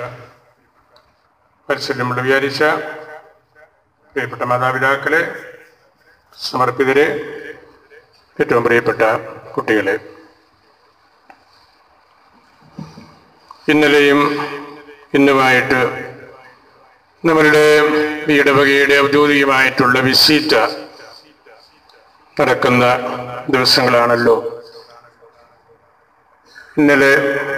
പരിശുദ്ധമുള്ള വിചാരിച്ച പ്രിയപ്പെട്ട മാതാപിതാക്കളെ സമർപ്പിതരെ ഏറ്റവും പ്രിയപ്പെട്ട കുട്ടികളെ ഇന്നലെയും ഇന്നുമായിട്ട് നമ്മളുടെ ഈ ഇടവകയുടെ ഔദ്യോഗികമായിട്ടുള്ള വിസീറ്റ നടക്കുന്ന ദിവസങ്ങളാണല്ലോ ഇന്നലെ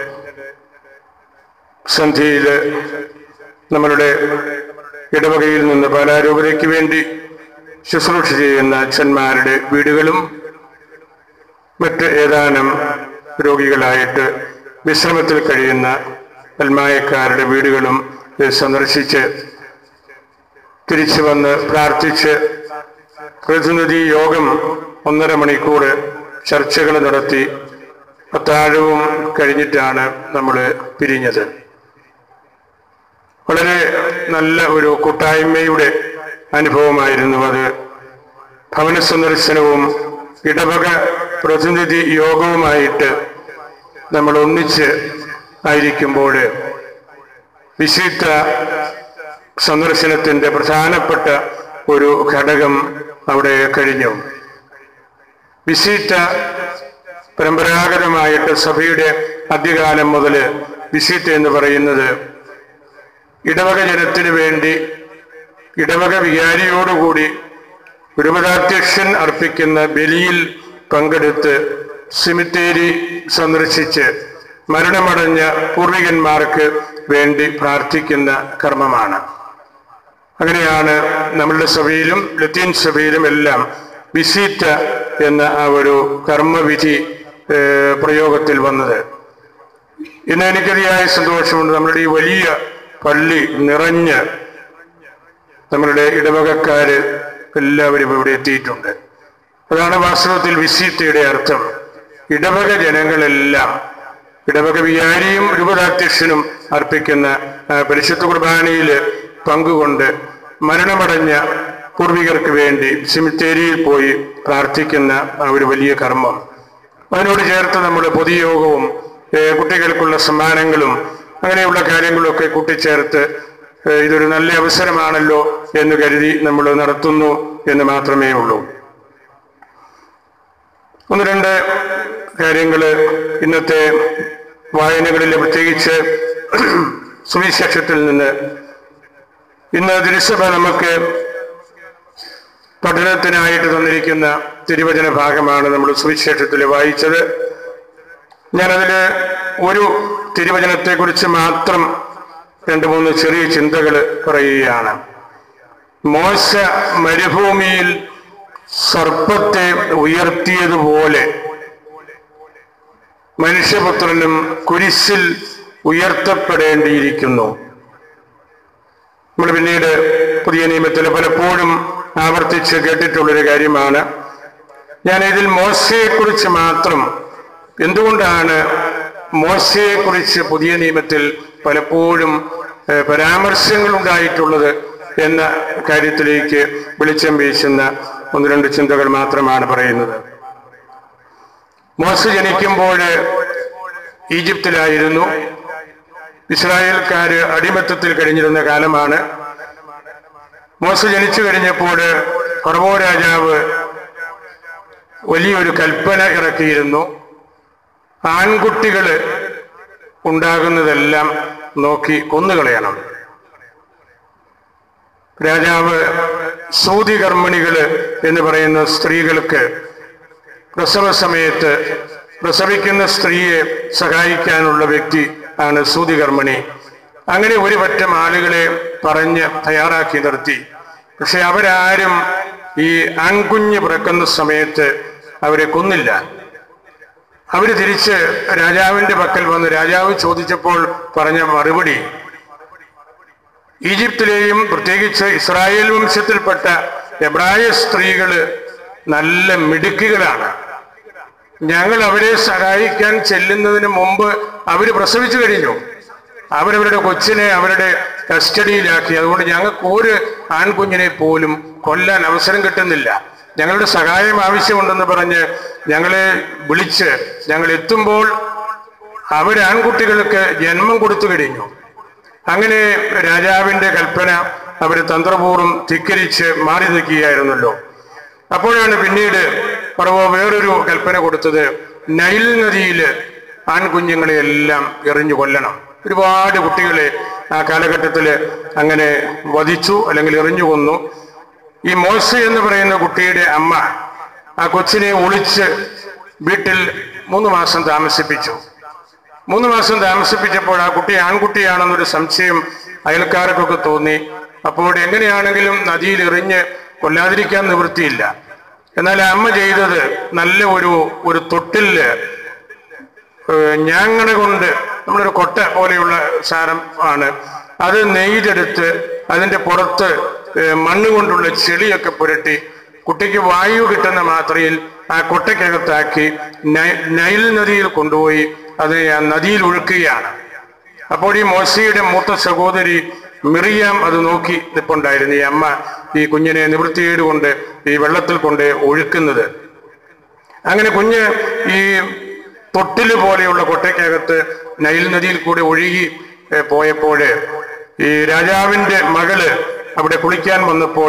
സന്ധ്യയിൽ നമ്മളുടെ ഇടവകയിൽ നിന്ന് പാലാരൂപതയ്ക്ക് വേണ്ടി ശുശ്രൂഷ ചെയ്യുന്ന അച്ഛന്മാരുടെ വീടുകളും മറ്റ് ഏതാനും രോഗികളായിട്ട് വിശ്രമത്തിൽ കഴിയുന്ന അൽമായക്കാരുടെ വീടുകളും സന്ദർശിച്ച് തിരിച്ചു വന്ന് പ്രാർത്ഥിച്ച് പ്രതിനിധി യോഗം ഒന്നര മണിക്കൂർ ചർച്ചകൾ നടത്തി അത്താഴവും കഴിഞ്ഞിട്ടാണ് നമ്മൾ പിരിഞ്ഞത് വളരെ നല്ല ഒരു കൂട്ടായ്മയുടെ അനുഭവമായിരുന്നു അത് ഭവന സന്ദർശനവും ഇടവക പ്രതിനിധി യോഗവുമായിട്ട് നമ്മൾ ഒന്നിച്ച് ആയിരിക്കുമ്പോൾ വിശുദ്ധ സന്ദർശനത്തിന്റെ പ്രധാനപ്പെട്ട ഒരു ഘടകം അവിടെ കഴിഞ്ഞു വിശിഷ്ട പരമ്പരാഗതമായിട്ട് സഭയുടെ ആദ്യകാലം മുതൽ വിശിഷ്ട എന്ന് പറയുന്നത് ഇടവക ജനത്തിനു വേണ്ടി ഇടവക വികാരിയോടുകൂടി ഗുരുപതാധ്യക്ഷൻ അർപ്പിക്കുന്ന ബലിയിൽ പങ്കെടുത്ത് സിമിത്തേരി സന്ദർശിച്ച് മരണമടഞ്ഞ പൂർവികന്മാർക്ക് വേണ്ടി പ്രാർത്ഥിക്കുന്ന കർമ്മമാണ് അങ്ങനെയാണ് നമ്മളുടെ സഭയിലും ലത്തീൻ സഭയിലും എല്ലാം വിസീറ്റ എന്ന ആ ഒരു കർമ്മവിധി ഏഹ്, പ്രയോഗത്തിൽ വന്നത് ഇന്ന് എനിക്കതിയായ സന്തോഷമുണ്ട് നമ്മുടെ ഈ വലിയ പള്ളി നിറഞ്ഞ് നമ്മളുടെ ഇടവകക്കാര് എല്ലാവരും ഇവിടെ എത്തിയിട്ടുണ്ട് അതാണ് വാസ്തവത്തിൽ വിസീറ്റയുടെ അർത്ഥം ഇടവക ജനങ്ങളെല്ലാം ഇടവക വികാരിയും രൂപതാധ്യക്ഷനും അർപ്പിക്കുന്ന ആ, പരിശുദ്ധ കുർബാനയിൽ പങ്കുകൊണ്ട് മരണമടഞ്ഞ പൂർവികർക്ക് വേണ്ടി സിമിത്തേരിയിൽ പോയി പ്രാർത്ഥിക്കുന്ന ആ ഒരു വലിയ കർമ്മം അതിനോട് ചേർത്ത് നമ്മുടെ പൊതുയോഗവും ഏ, കുട്ടികൾക്കുള്ള സമ്മാനങ്ങളും അങ്ങനെയുള്ള കാര്യങ്ങളൊക്കെ കൂട്ടിച്ചേർത്ത് ഏ, ഇതൊരു നല്ല അവസരമാണല്ലോ എന്ന് കരുതി നമ്മൾ നടത്തുന്നു എന്ന് മാത്രമേ ഉള്ളൂ ഒന്ന് രണ്ട് കാര്യങ്ങൾ ഇന്നത്തെ വായനകളിൽ പ്രത്യേകിച്ച് സുവിശേഷത്തിൽ നിന്ന് ഇന്ന് തിരുസഭ നമുക്ക് പഠനത്തിനായിട്ട് തന്നിരിക്കുന്ന തിരുവചന ഭാഗമാണ് നമ്മൾ സുവിശേഷത്തിൽ വായിച്ചത് ഞാനതിൽ ഒരു തിരുവചനത്തെക്കുറിച്ച് മാത്രം രണ്ട് മൂന്ന് ചെറിയ ചിന്തകൾ പറയുകയാണ് മോശ മരുഭൂമിയിൽ സർപ്പത്തെ ഉയർത്തിയതുപോലെ മനുഷ്യപുത്രനും കുരിശിൽ ഉയർത്തപ്പെടേണ്ടിയിരിക്കുന്നു നമ്മൾ പിന്നീട് പുതിയ നിയമത്തിൽ പലപ്പോഴും ആവർത്തിച്ച് കേട്ടിട്ടുള്ളൊരു കാര്യമാണ് ഞാൻ ഇതിൽ മോശയെക്കുറിച്ച് മാത്രം എന്തുകൊണ്ടാണ് മോശയെക്കുറിച്ച് പുതിയ നിയമത്തിൽ പലപ്പോഴും ഏഹ്, പരാമർശങ്ങൾ ഉണ്ടായിട്ടുള്ളത് എന്ന കാര്യത്തിലേക്ക് വെളിച്ചം വീശുന്ന ഒന്ന് രണ്ട് ചിന്തകൾ മാത്രമാണ് പറയുന്നത് മോശ ജനിക്കുമ്പോൾ ഈജിപ്തിലായിരുന്നു ഇസ്രായേൽക്കാര് അടിമത്തത്തിൽ കഴിഞ്ഞിരുന്ന കാലമാണ് മോശ ജനിച്ചു കഴിഞ്ഞപ്പോൾ ഫറവോ രാജാവ് വലിയൊരു കൽപ്പന ഇറക്കിയിരുന്നു ആൺകുട്ടികൾ ഉണ്ടാകുന്നതെല്ലാം നോക്കി കൊന്നുകളയണം രാജാവ് സൂതി കർമ്മിണികള് എന്ന് പറയുന്ന സ്ത്രീകൾക്ക് പ്രസവ സമയത്ത് പ്രസവിക്കുന്ന സ്ത്രീയെ സഹായിക്കാനുള്ള വ്യക്തി ആണ് സൂതി കർമ്മിണി അങ്ങനെ ഒരു പറ്റം ആളുകളെ പറഞ്ഞ് തയ്യാറാക്കി നിർത്തി പക്ഷെ അവരാരും ഈ ആൺകുഞ്ഞ് പിറക്കുന്ന സമയത്ത് അവരെ കൊന്നില്ല അവര് തിരിച്ച് രാജാവിന്റെ പക്കൽ വന്ന് രാജാവ് ചോദിച്ചപ്പോൾ പറഞ്ഞ മറുപടി ഈജിപ്തിലെയും പ്രത്യേകിച്ച് ഇസ്രായേൽ വംശത്തിൽപ്പെട്ട എബ്രായ സ്ത്രീകള് നല്ല മിടുക്കികളാണ് ഞങ്ങൾ അവരെ സഹായിക്കാൻ ചെല്ലുന്നതിന് മുമ്പ് അവര് പ്രസവിച്ചു കഴിഞ്ഞു അവരവരുടെ കൊച്ചിനെ അവരുടെ കസ്റ്റഡിയിലാക്കി അതുകൊണ്ട് ഞങ്ങൾക്ക് ഒരു ആൺകുഞ്ഞിനെ പോലും കൊല്ലാൻ അവസരം കിട്ടുന്നില്ല ഞങ്ങളുടെ സഹായം ആവശ്യമുണ്ടെന്ന് പറഞ്ഞ് ഞങ്ങളെ വിളിച്ച് ഞങ്ങൾ എത്തുമ്പോൾ അവർ ആൺകുട്ടികൾക്ക് ജന്മം കൊടുത്തു കഴിഞ്ഞു അങ്ങനെ രാജാവിന്റെ കൽപ്പന അവർ തന്ത്രപൂർവ്വം ധിക്കരിച്ച് മാറി നിൽക്കുകയായിരുന്നല്ലോ അപ്പോഴാണ് പിന്നീട് പറവോ വേറൊരു കൽപ്പന കൊടുത്തത് നൈൽ നദിയിൽ ആൺകുഞ്ഞുങ്ങളെ എല്ലാം എറിഞ്ഞു കൊല്ലണം ഒരുപാട് കുട്ടികളെ ആ കാലഘട്ടത്തിൽ അങ്ങനെ വധിച്ചു അല്ലെങ്കിൽ എറിഞ്ഞു കൊന്നു ഈ മോശ എന്ന് പറയുന്ന കുട്ടിയുടെ അമ്മ ആ കൊച്ചിനെ ഒളിച്ച് വീട്ടിൽ മൂന്ന് മാസം താമസിപ്പിച്ചു മൂന്ന് മാസം താമസിപ്പിച്ചപ്പോൾ ആ കുട്ടി ആൺകുട്ടിയാണെന്നൊരു സംശയം അയൽക്കാർക്കൊക്കെ തോന്നി അപ്പോൾ എങ്ങനെയാണെങ്കിലും നദിയിൽ എറിഞ്ഞ് കൊല്ലാതിരിക്കാൻ നിവൃത്തിയില്ല എന്നാൽ ആ അമ്മ ചെയ്തത് നല്ല ഒരു ഒരു തൊട്ടില് ഏഹ് ഞാങ്ങണ കൊണ്ട് നമ്മളൊരു കൊട്ട പോലെയുള്ള സാരം ആണ് അത് നെയ്തെടുത്ത് അതിന്റെ പുറത്ത് ഏഹ് മണ്ണ് കൊണ്ടുള്ള ചെളിയൊക്കെ പുരട്ടി കുട്ടിക്ക് വായു കിട്ടുന്ന മാത്രയിൽ ആ കൊട്ടയ്ക്കകത്താക്കി നൈ- നൈൽ നദിയിൽ കൊണ്ടുപോയി അത് ആ നദിയിൽ ഒഴുക്കുകയാണ് അപ്പോൾ ഈ മോശയുടെ മൂത്ത സഹോദരി മിറിയാം അത് നോക്കി നിപ്പുണ്ടായിരുന്നു ഈ അമ്മ ഈ കുഞ്ഞിനെ നിവൃത്തിയേട് കൊണ്ട് ഈ വെള്ളത്തിൽ കൊണ്ട് ഒഴുക്കുന്നത് അങ്ങനെ കുഞ്ഞ് ഈ തൊട്ടില് പോലെയുള്ള കൊട്ടയ്ക്കകത്ത് നൈൽ നദിയിൽ കൂടെ ഒഴുകി ഏ, പോയപ്പോഴ് ഈ രാജാവിന്റെ മകള് അവിടെ കുളിക്കാൻ വന്നപ്പോൾ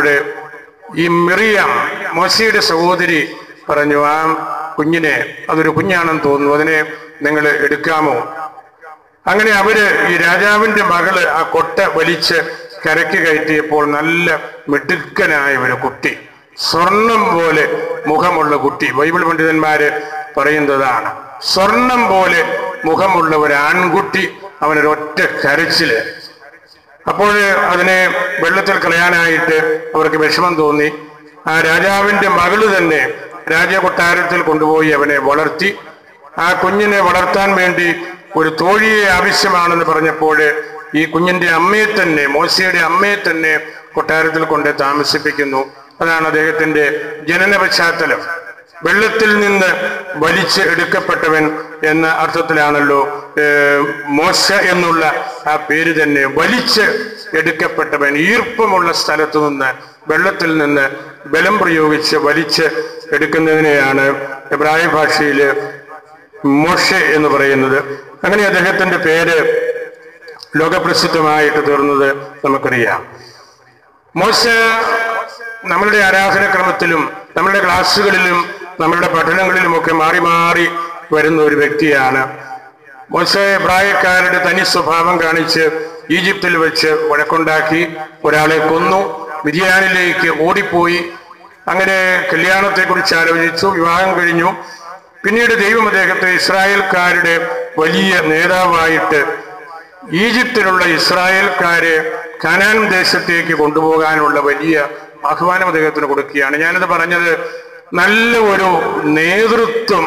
ഈ മിറിയാം മോശയുടെ സഹോദരി പറഞ്ഞു ആ കുഞ്ഞിനെ അതൊരു കുഞ്ഞാണെന്ന് തോന്നുന്നു അതിനെ നിങ്ങൾ എടുക്കാമോ അങ്ങനെ അവര് ഈ രാജാവിന്റെ മകള് ആ കൊട്ട വലിച്ച് കരയ്ക്ക് കയറ്റിയപ്പോൾ നല്ല മിടുക്കനായ ഒരു കുട്ടി സ്വർണം പോലെ മുഖമുള്ള കുട്ടി ബൈബിൾ പണ്ഡിതന്മാര് പറയുന്നതാണ് സ്വർണം പോലെ മുഖമുള്ള ഒരു ആൺകുട്ടി അവനൊരൊറ്റ കരച്ചില് അപ്പോൾ അതിനെ വെള്ളത്തിൽ കളയാനായിട്ട് അവർക്ക് വിഷമം തോന്നി ആ രാജാവിന്റെ മകള് തന്നെ രാജകൊട്ടാരത്തിൽ കൊണ്ടുപോയി അവനെ വളർത്തി ആ കുഞ്ഞിനെ വളർത്താൻ വേണ്ടി ഒരു തോഴിയെ ആവശ്യമാണെന്ന് പറഞ്ഞപ്പോൾ ഈ കുഞ്ഞിന്റെ അമ്മയെ തന്നെ മോശയുടെ അമ്മയെ തന്നെ കൊട്ടാരത്തിൽ കൊണ്ട് താമസിപ്പിക്കുന്നു അതാണ് അദ്ദേഹത്തിന്റെ ജനന പശ്ചാത്തലം വെള്ളത്തിൽ നിന്ന് വലിച്ച് എടുക്കപ്പെട്ടവൻ എന്ന അർത്ഥത്തിലാണല്ലോ ഏർ, മോശ എന്നുള്ള ആ പേര് തന്നെ വലിച്ച് എടുക്കപ്പെട്ടവൻ ഈർപ്പമുള്ള സ്ഥലത്തു നിന്ന് വെള്ളത്തിൽ നിന്ന് ബലം പ്രയോഗിച്ച് വലിച്ച് എടുക്കുന്നതിനെയാണ് എബ്രായ ഭാഷയില് മോശ എന്ന് പറയുന്നത് അങ്ങനെ അദ്ദേഹത്തിന്റെ പേര് ലോകപ്രസിദ്ധമായിട്ട് തീർന്നത് നമുക്കറിയാം മോശ നമ്മളുടെ ആരാധനക്രമത്തിലും നമ്മളുടെ ക്ലാസ്സുകളിലും നമ്മളുടെ പഠനങ്ങളിലുമൊക്കെ മാറി മാറി വരുന്ന ഒരു വ്യക്തിയാണ് മോശ പ്രായക്കാരുടെ തനി സ്വഭാവം കാണിച്ച് ഈജിപ്തിൽ വെച്ച് വഴക്കുണ്ടാക്കി ഒരാളെ കൊന്നു വിരിയാനിലേക്ക് ഓടിപ്പോയി അങ്ങനെ കല്യാണത്തെക്കുറിച്ച് ആലോചിച്ചു വിവാഹം കഴിഞ്ഞു പിന്നീട് ദൈവം അദ്ദേഹത്തെ ഇസ്രായേൽക്കാരുടെ വലിയ നേതാവായിട്ട് ഈജിപ്തിലുള്ള ഇസ്രായേൽക്കാരെ കനാൻ ദേശത്തേക്ക് കൊണ്ടുപോകാനുള്ള വലിയ ആഹ്വാനം അദ്ദേഹത്തിന് കൊടുക്കുകയാണ് ഞാനിത് പറഞ്ഞത് നല്ല ഒരു നേതൃത്വം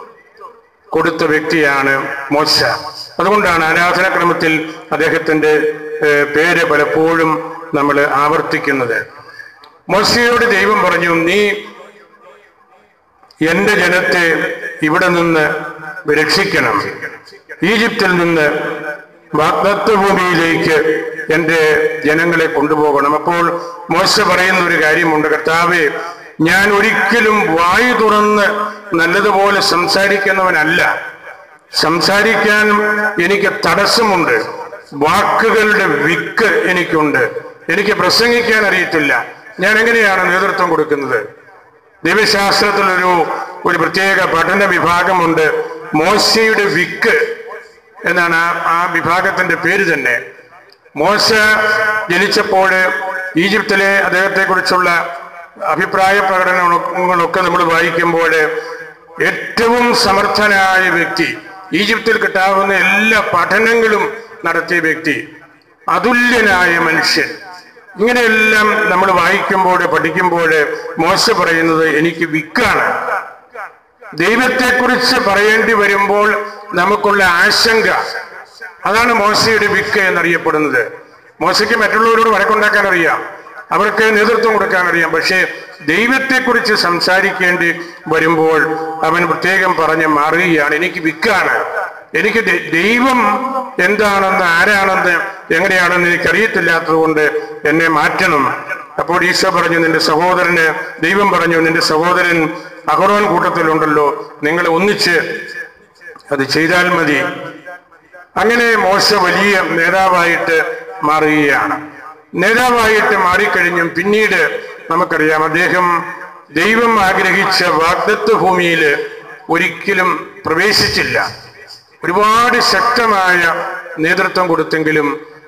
കൊടുത്ത വ്യക്തിയാണ് മോശ അതുകൊണ്ടാണ് ആരാധനാക്രമത്തിൽ അദ്ദേഹത്തിന്റെ ഏഹ്, പേര് പലപ്പോഴും നമ്മൾ ആവർത്തിക്കുന്നത് മോശയോട് ദൈവം പറഞ്ഞു നീ എന്റെ ജനത്തെ ഇവിടെ നിന്ന് രക്ഷിക്കണം ഈജിപ്തിൽ നിന്ന് വാഗ്ദത്ത ഭൂമിയിലേക്ക് എന്റെ ജനങ്ങളെ കൊണ്ടുപോകണം അപ്പോൾ മോശ പറയുന്ന ഒരു കാര്യമുണ്ട് കർത്താവെ ഞാൻ ഒരിക്കലും വായു തുറന്ന് നല്ലതുപോലെ സംസാരിക്കുന്നവനല്ല സംസാരിക്കാൻ എനിക്ക് തടസ്സമുണ്ട് വാക്കുകളുടെ വിക്ക് എനിക്കുണ്ട് എനിക്ക് പ്രസംഗിക്കാൻ അറിയത്തില്ല ഞാൻ എങ്ങനെയാണ് നേതൃത്വം കൊടുക്കുന്നത് ദൈവശാസ്ത്രത്തിൽ ഒരു ഒരു പ്രത്യേക പഠന വിഭാഗമുണ്ട് മോശയുടെ വിക്ക് എന്നാണ് ആ ആ വിഭാഗത്തിന്റെ പേര് തന്നെ മോശ ജനിച്ചപ്പോൾ ഈജിപ്തിലെ അദ്ദേഹത്തെ കുറിച്ചുള്ള അഭിപ്രായ പ്രകടനങ്ങളൊക്കെ നമ്മൾ വായിക്കുമ്പോൾ ഏറ്റവും സമർത്ഥനായ വ്യക്തി ഈജിപ്തിൽ കിട്ടാവുന്ന എല്ലാ പഠനങ്ങളും നടത്തിയ വ്യക്തി അതുല്യനായ മനുഷ്യൻ ഇങ്ങനെയെല്ലാം നമ്മൾ വായിക്കുമ്പോൾ പഠിക്കുമ്പോൾ മോശ പറയുന്നത് എനിക്ക് വിക്കാണ് ദൈവത്തെക്കുറിച്ച് പറയേണ്ടി വരുമ്പോൾ നമുക്കുള്ള ആശങ്ക അതാണ് മോശയുടെ വിക്ക് എന്നറിയപ്പെടുന്നത് മോശയ്ക്ക് മറ്റുള്ളവരോട് വഴക്കുണ്ടാക്കാൻ അറിയാം അവർക്ക് നേതൃത്വം കൊടുക്കാൻ അറിയാം പക്ഷേ ദൈവത്തെക്കുറിച്ച് സംസാരിക്കേണ്ടി വരുമ്പോൾ അവൻ പ്രത്യേകം പറഞ്ഞ് മാറുകയാണ് എനിക്ക് വിക്കാണ് എനിക്ക് ദൈ- ദൈവം എന്താണെന്ന് ആരാണെന്ന് എങ്ങനെയാണെന്ന് എനിക്കറിയത്തില്ലാത്തത് കൊണ്ട് എന്നെ മാറ്റണം അപ്പോൾ ഈശോ പറഞ്ഞു നിന്റെ സഹോദരന് ദൈവം പറഞ്ഞു നിന്റെ സഹോദരൻ അഹറോൻ കൂട്ടത്തിലുണ്ടല്ലോ നിങ്ങൾ ഒന്നിച്ച് അത് ചെയ്താൽ മതി അങ്ങനെ മോശ വലിയ നേതാവായിട്ട് മാറുകയാണ് നേതാവായിട്ട് മാറിക്കഴിഞ്ഞും പിന്നീട് നമുക്കറിയാം അദ്ദേഹം ദൈവം ആഗ്രഹിച്ച വാഗ്ദത്വ ഭൂമിയിൽ ഒരിക്കലും പ്രവേശിച്ചില്ല ഒരുപാട് ശക്തമായ നേതൃത്വം കൊടുത്തെങ്കിലും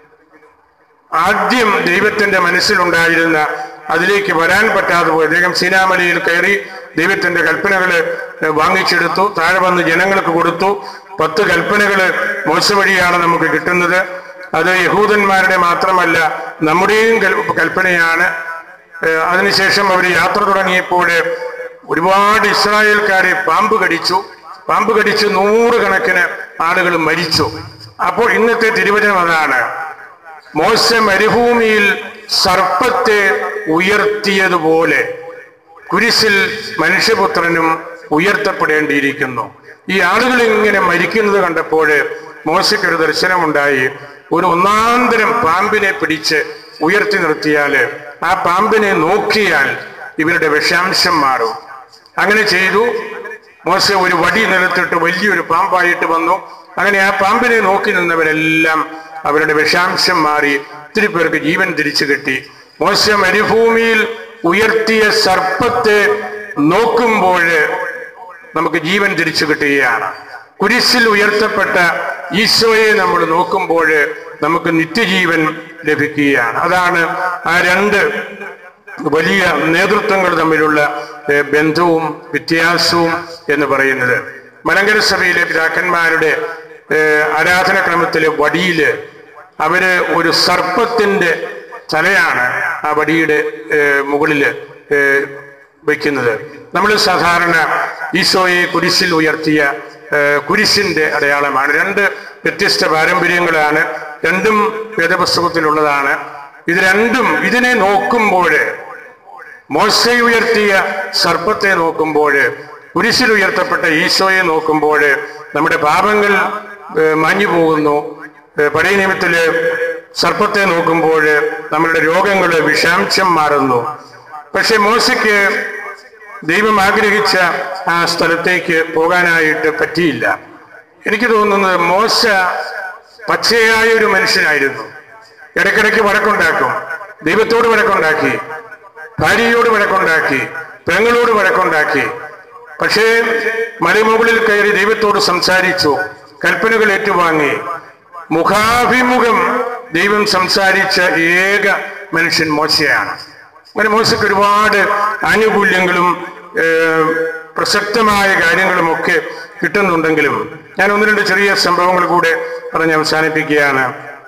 ആദ്യം ദൈവത്തിന്റെ മനസ്സിലുണ്ടായിരുന്ന അതിലേക്ക് വരാൻ പറ്റാതെ പോയി അദ്ദേഹം സീനാമലയിൽ കയറി ദൈവത്തിന്റെ കൽപ്പനകൾ വാങ്ങിച്ചെടുത്തു താഴെ വന്ന് ജനങ്ങൾക്ക് കൊടുത്തു പത്ത് കൽപ്പനകൾ മോശ വഴിയാണ് നമുക്ക് കിട്ടുന്നത് അത് യഹൂദന്മാരുടെ മാത്രമല്ല നമ്മുടെയും കൽ- കൽപ്പനയാണ് ഏഹ് അതിനുശേഷം അവർ യാത്ര തുടങ്ങിയപ്പോൾ ഒരുപാട് ഇസ്രായേൽക്കാരെ പാമ്പ് കടിച്ചു പാമ്പ് കടിച്ച് നൂറുകണക്കിന് ആളുകൾ മരിച്ചു അപ്പോൾ ഇന്നത്തെ തിരുവചനം അതാണ് മോശ മരുഭൂമിയിൽ സർപ്പത്തെ ഉയർത്തിയതുപോലെ കുരിശിൽ മനുഷ്യപുത്രനും ഉയർത്തപ്പെടേണ്ടിയിരിക്കുന്നു ഈ ആളുകൾ ഇങ്ങനെ മരിക്കുന്നത് കണ്ടപ്പോൾ മോശയ്ക്കൊരു ദർശനമുണ്ടായി ഒരു ഒന്നാന്തരം പാമ്പിനെ പിടിച്ച് ഉയർത്തി നിർത്തിയാൽ ആ പാമ്പിനെ നോക്കിയാൽ ഇവരുടെ വിഷാംശം മാറും അങ്ങനെ ചെയ്തു മോശ ഒരു വടി നിലത്തിട്ട് വലിയൊരു പാമ്പായിട്ട് വന്നു അങ്ങനെ ആ പാമ്പിനെ നോക്കി നിന്നവരെല്ലാം അവരുടെ വിഷാംശം മാറി ഒത്തിരി പേർക്ക് ജീവൻ തിരിച്ചു കിട്ടി മോശ മരുഭൂമിയിൽ ഉയർത്തിയ സർപ്പത്തെ നോക്കുമ്പോൾ നമുക്ക് ജീവൻ തിരിച്ചു കിട്ടുകയാണ് കുരിശിൽ ഉയർത്തപ്പെട്ട ഈശോയെ നമ്മൾ നോക്കുമ്പോൾ നമുക്ക് നിത്യജീവൻ ലഭിക്കുകയാണ് അതാണ് ആ രണ്ട് വലിയ നേതൃത്വങ്ങൾ തമ്മിലുള്ള ഏഹ്, ബന്ധവും വ്യത്യാസവും എന്ന് പറയുന്നത് മലങ്കര സഭയിലെ പിതാക്കന്മാരുടെ ഏഹ്, ആരാധനക്രമത്തിലെ വടിയില് അവര് ഒരു സർപ്പത്തിന്റെ തലയാണ് ആ വടിയുടെ ഏഹ്, മുകളില് ഏഹ്, വെക്കുന്നത് നമ്മൾ സാധാരണ ഈശോയെ കുരിശിൽ ഉയർത്തിയ ഏഹ്, കുരിശിന്റെ അടയാളമാണ് രണ്ട് വ്യത്യസ്ത പാരമ്പര്യങ്ങളാണ് രണ്ടും വേദപുസ്തകത്തിലുള്ളതാണ് ഇത് രണ്ടും ഇതിനെ നോക്കുമ്പോൾ മോശ ഉയർത്തിയ സർപ്പത്തെ നോക്കുമ്പോൾ കുരിശിൽ ഉയർത്തപ്പെട്ട ഈശോയെ നോക്കുമ്പോൾ നമ്മുടെ പാപങ്ങൾ ഏഹ്, മാഞ്ഞു പോകുന്നു ഏഹ്, പഴയ നിയമത്തില് സർപ്പത്തെ നോക്കുമ്പോൾ നമ്മളുടെ രോഗങ്ങൾ വിഷാംശം മാറുന്നു പക്ഷെ മോശയ്ക്ക് ദൈവം ആഗ്രഹിച്ച ആ സ്ഥലത്തേക്ക് പോകാനായിട്ട് പറ്റിയില്ല എനിക്ക് തോന്നുന്നത് മോശ പച്ചയായ ഒരു മനുഷ്യനായിരുന്നു ഇടയ്ക്കിടയ്ക്ക് വഴക്കുണ്ടാക്കും ദൈവത്തോട് വഴക്കുണ്ടാക്കി ഭാര്യയോട് വഴക്കുണ്ടാക്കി പെങ്ങളോട് വഴക്കുണ്ടാക്കി പക്ഷേ മലമുകളിൽ കയറി ദൈവത്തോട് സംസാരിച്ചു കൽപ്പനകൾ ഏറ്റുവാങ്ങി മുഖാഭിമുഖം ദൈവം സംസാരിച്ച ഏക മനുഷ്യൻ മോശയാണ് അങ്ങനെ മോശയ്ക്ക് ഒരുപാട് ആനുകൂല്യങ്ങളും ഏഹ്, പ്രസക്തമായ കാര്യങ്ങളുമൊക്കെ കിട്ടുന്നുണ്ടെങ്കിലും ഞാൻ ഒന്ന് രണ്ട് ചെറിയ സംഭവങ്ങൾ കൂടെ പറഞ്ഞ് അവസാനിപ്പിക്കുകയാണ്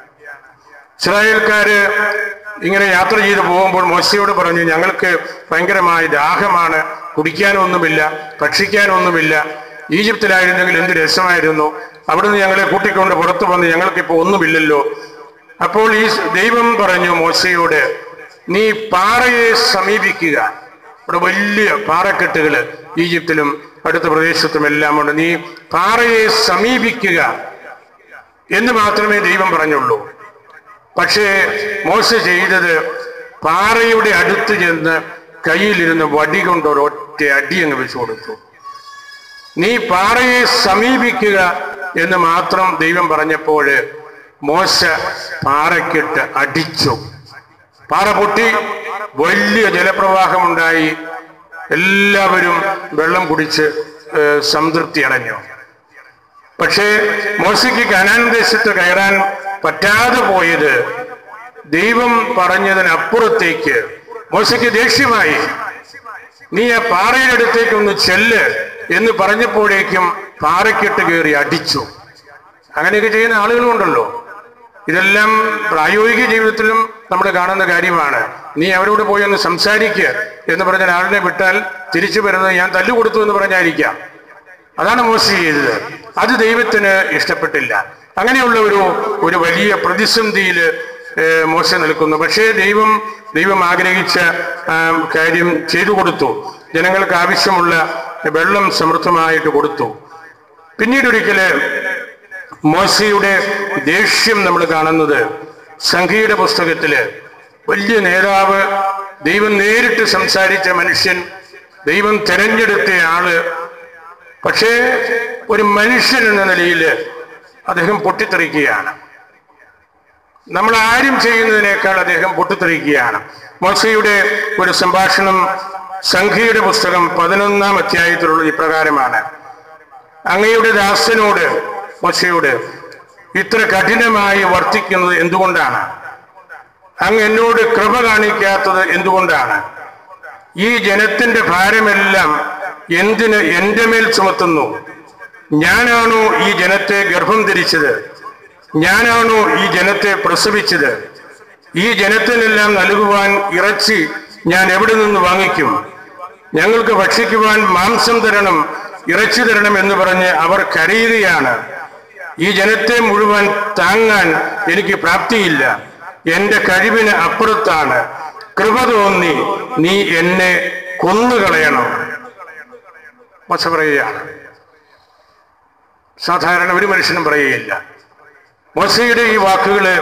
ഇസ്രായേൽക്കാര് ഇങ്ങനെ യാത്ര ചെയ്ത് പോകുമ്പോൾ മോശയോട് പറഞ്ഞു ഞങ്ങൾക്ക് ഭയങ്കരമായ ദാഹമാണ് കുടിക്കാനൊന്നുമില്ല ഭക്ഷിക്കാനൊന്നുമില്ല ഈജിപ്തിലായിരുന്നെങ്കിൽ എന്ത് രസമായിരുന്നു അവിടുന്ന് ഞങ്ങളെ കൂട്ടിക്കൊണ്ട് പുറത്തു വന്ന് ഞങ്ങൾക്കിപ്പോൾ ഒന്നുമില്ലല്ലോ അപ്പോൾ ഈ ദൈവം പറഞ്ഞു മോശയോട് നീ പാറയെ സമീപിക്കുക ഇവിടെ വലിയ പാറക്കെട്ടുകൾ ഈജിപ്തിലും അടുത്ത പ്രദേശത്തും എല്ലാം ഉണ്ട് നീ പാറയെ സമീപിക്കുക എന്ന് മാത്രമേ ദൈവം പറഞ്ഞുള്ളൂ പക്ഷേ മോശ ചെയ്തത് പാറയുടെ അടുത്ത് ചെന്ന് കയ്യിലിരുന്ന് വടി കൊണ്ട് ഒരൊറ്റ അടി അങ്ങ് വെച്ചു കൊടുത്തു നീ പാറയെ സമീപിക്കുക എന്ന് മാത്രം ദൈവം പറഞ്ഞപ്പോൾ മോശ പാറയ്ക്കിട്ട് അടിച്ചു പാറ പൊട്ടി വലിയ ജലപ്രവാഹമുണ്ടായി എല്ലാവരും വെള്ളം കുടിച്ച് ഏഹ്, സംതൃപ്തി അടഞ്ഞു പക്ഷേ മോശയ്ക്ക് കനാൻ ദേശത്ത് കയറാൻ പറ്റാതെ പോയത് ദൈവം പറഞ്ഞതിനപ്പുറത്തേക്ക് മോശയ്ക്ക് ദേഷ്യമായി നീ ആ പാറയുടെ അടുത്തേക്ക് ഒന്ന് ചെല്ല് എന്ന് പറഞ്ഞപ്പോഴേക്കും പാറയ്ക്കിട്ട് കയറി അടിച്ചു അങ്ങനെയൊക്കെ ചെയ്യുന്ന ആളുകളുണ്ടല്ലോ ഇതെല്ലാം പ്രായോഗിക ജീവിതത്തിലും നമ്മൾ കാണുന്ന കാര്യമാണ് നീ അവരോട് പോയി ഒന്ന് സംസാരിക്കുക എന്ന് പറഞ്ഞ ആളിനെ വിട്ടാൽ തിരിച്ചു വരുന്നത് ഞാൻ തല്ലുകൊടുത്തു എന്ന് പറഞ്ഞായിരിക്കാം അതാണ് മോശ ചെയ്തത് അത് ദൈവത്തിന് ഇഷ്ടപ്പെട്ടില്ല അങ്ങനെയുള്ള ഒരു ഒരു വലിയ പ്രതിസന്ധിയിൽ മോശ നിൽക്കുന്നു പക്ഷേ ദൈവം ദൈവം ആഗ്രഹിച്ച ആ, കാര്യം ചെയ്തു കൊടുത്തു ജനങ്ങൾക്ക് ആവശ്യമുള്ള വെള്ളം സമൃദ്ധമായിട്ട് കൊടുത്തു പിന്നീട് ഒരിക്കല് മോശയുടെ ദേഷ്യം നമ്മൾ കാണുന്നത് സംഖ്യയുടെ പുസ്തകത്തില് വലിയ നേതാവ് ദൈവം നേരിട്ട് സംസാരിച്ച മനുഷ്യൻ ദൈവം തെരഞ്ഞെടുത്ത ആള് പക്ഷേ ഒരു മനുഷ്യൻ എന്ന നിലയിൽ അദ്ദേഹം പൊട്ടിത്തെറിക്കുകയാണ് നമ്മൾ ആരും ചെയ്യുന്നതിനേക്കാൾ അദ്ദേഹം പൊട്ടിത്തെറിക്കുകയാണ് മോശയുടെ ഒരു സംഭാഷണം സംഖ്യയുടെ പുസ്തകം പതിനൊന്നാം അധ്യായത്തിലുള്ളത് ഇപ്രകാരമാണ് അങ്ങയുടെ ദാസനോട് മോശയോട് ഇത്ര കഠിനമായി വർത്തിക്കുന്നത് എന്തുകൊണ്ടാണ് അങ്ങ് എന്നോട് കൃപ കാണിക്കാത്തത് എന്തുകൊണ്ടാണ് ഈ ജനത്തിന്റെ ഭാരമെല്ലാം എന്തിന് എന്റെ മേൽ ചുമത്തുന്നു ഞാനാണോ ഈ ജനത്തെ ഗർഭം ധരിച്ചത് ഞാനാണോ ഈ ജനത്തെ പ്രസവിച്ചത് ഈ ജനത്തിനെല്ലാം നൽകുവാൻ ഇറച്ചി ഞാൻ എവിടെ നിന്ന് വാങ്ങിക്കും ഞങ്ങൾക്ക് ഭക്ഷിക്കുവാൻ മാംസം തരണം ഇറച്ചി തരണം എന്ന് പറഞ്ഞ് അവർ കരയുകയാണ് ഈ ജനത്തെ മുഴുവൻ താങ്ങാൻ എനിക്ക് പ്രാപ്തിയില്ല എന്റെ കഴിവിന് അപ്പുറത്താണ് കൃപ തോന്നി നീ എന്നെ കൊന്നുകളയണം മച്ച പറയുകയാണ് സാധാരണ ഒരു മനുഷ്യനും പറയുകയില്ല മോശയുടെ ഈ വാക്കുകള്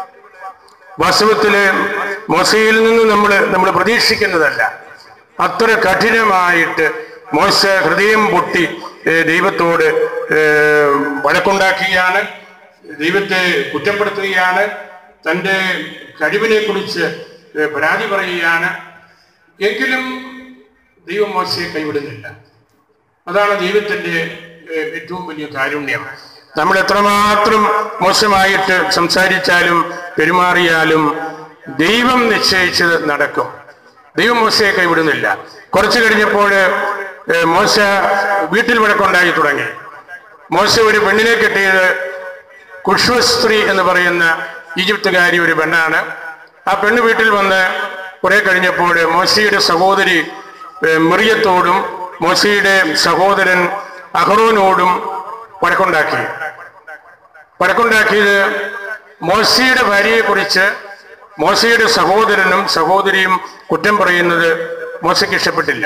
വാസ്തവത്തില് മോശയിൽ നിന്ന് നമ്മൾ നമ്മൾ പ്രതീക്ഷിക്കുന്നതല്ല അത്ര കഠിനമായിട്ട് മോശ ഹൃദയം പൊട്ടി ഏ, ദൈവത്തോട് ഏ, വഴക്കുണ്ടാക്കുകയാണ് ദൈവത്തെ കുറ്റപ്പെടുത്തുകയാണ് തൻ്റെ കഴിവിനെ കുറിച്ച് ഏ, പരാതി പറയുകയാണ് എങ്കിലും ദൈവം മോശയെ കൈവിടുന്നില്ല അതാണ് ദൈവത്തിന്റെ ഏഹ്, ഏറ്റവും വലിയ കാരുണ്യം നമ്മൾ എത്രമാത്രം മോശമായിട്ട് സംസാരിച്ചാലും പെരുമാറിയാലും ദൈവം നിശ്ചയിച്ചത് നടക്കും ദൈവം മോശയെ കൈവിടുന്നില്ല കുറച്ചു കഴിഞ്ഞപ്പോൾ ഏഹ്, മോശ വീട്ടിൽ വഴക്കുണ്ടായി തുടങ്ങി മോശ ഒരു പെണ്ണിനെ കെട്ടിയത് കുഷ്വസ്ത്രീ എന്ന് പറയുന്ന ഈജിപ്തുകാരി ഒരു പെണ്ണാണ് ആ പെണ്ണ് വീട്ടിൽ വന്ന് കുറെ കഴിഞ്ഞപ്പോൾ മോശയുടെ സഹോദരി ഏഹ്, മിറിയത്തോടും മോശയുടെ സഹോദരൻ അഹ്റോനോടും വഴക്കുണ്ടാക്കി വഴക്കുണ്ടാക്കിയത് മോശയുടെ ഭാര്യയെ കുറിച്ച് മോശയുടെ സഹോദരനും സഹോദരിയും കുറ്റം പറയുന്നത് മോശയ്ക്ക് ഇഷ്ടപ്പെട്ടില്ല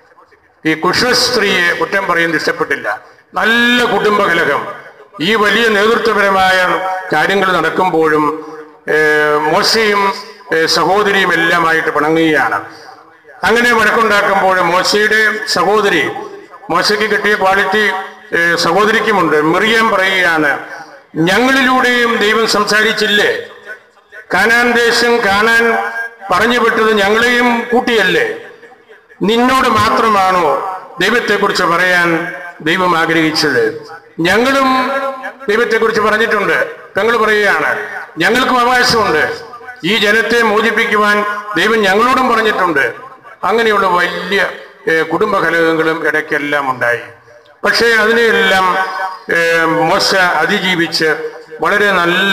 ഈ കുഷ്വസ്ത്രീയെ കുറ്റം പറയുന്നത് ഇഷ്ടപ്പെട്ടില്ല നല്ല കുടുംബകലഹം ഈ വലിയ നേതൃത്വപരമായ കാര്യങ്ങൾ നടക്കുമ്പോഴും ഏഹ്, മോശയും ഏഹ്, സഹോദരിയും എല്ലാമായിട്ട് പിണങ്ങുകയാണ് അങ്ങനെ വഴക്കുണ്ടാക്കുമ്പോൾ മോശയുടെ സഹോദരി മോശയ്ക്ക് കിട്ടിയ ക്വാളിറ്റി ഏഹ്, സഹോദരിക്കുമുണ്ട് മിറിയം പറയുകയാണ് ഞങ്ങളിലൂടെയും ദൈവം സംസാരിച്ചില്ലേ കാനാൻ ദേശം കാണാൻ പറഞ്ഞു വിട്ടത് ഞങ്ങളെയും കൂട്ടിയല്ലേ നിന്നോട് മാത്രമാണോ ദൈവത്തെക്കുറിച്ച് പറയാൻ ദൈവം ആഗ്രഹിച്ചത് ഞങ്ങളും ദൈവത്തെക്കുറിച്ച് പറഞ്ഞിട്ടുണ്ട് പെങ്ങൾ പറയുകയാണ് ഞങ്ങൾക്കും അവകാശമുണ്ട് ഈ ജനത്തെ മോചിപ്പിക്കുവാൻ ദൈവം ഞങ്ങളോടും പറഞ്ഞിട്ടുണ്ട് അങ്ങനെയുള്ള വലിയ ഏഹ്, കുടുംബകലഹങ്ങളും ഇടയ്ക്കെല്ലാം ഉണ്ടായി പക്ഷേ അതിനെയെല്ലാം ഏഹ്, മോശ അതിജീവിച്ച് വളരെ നല്ല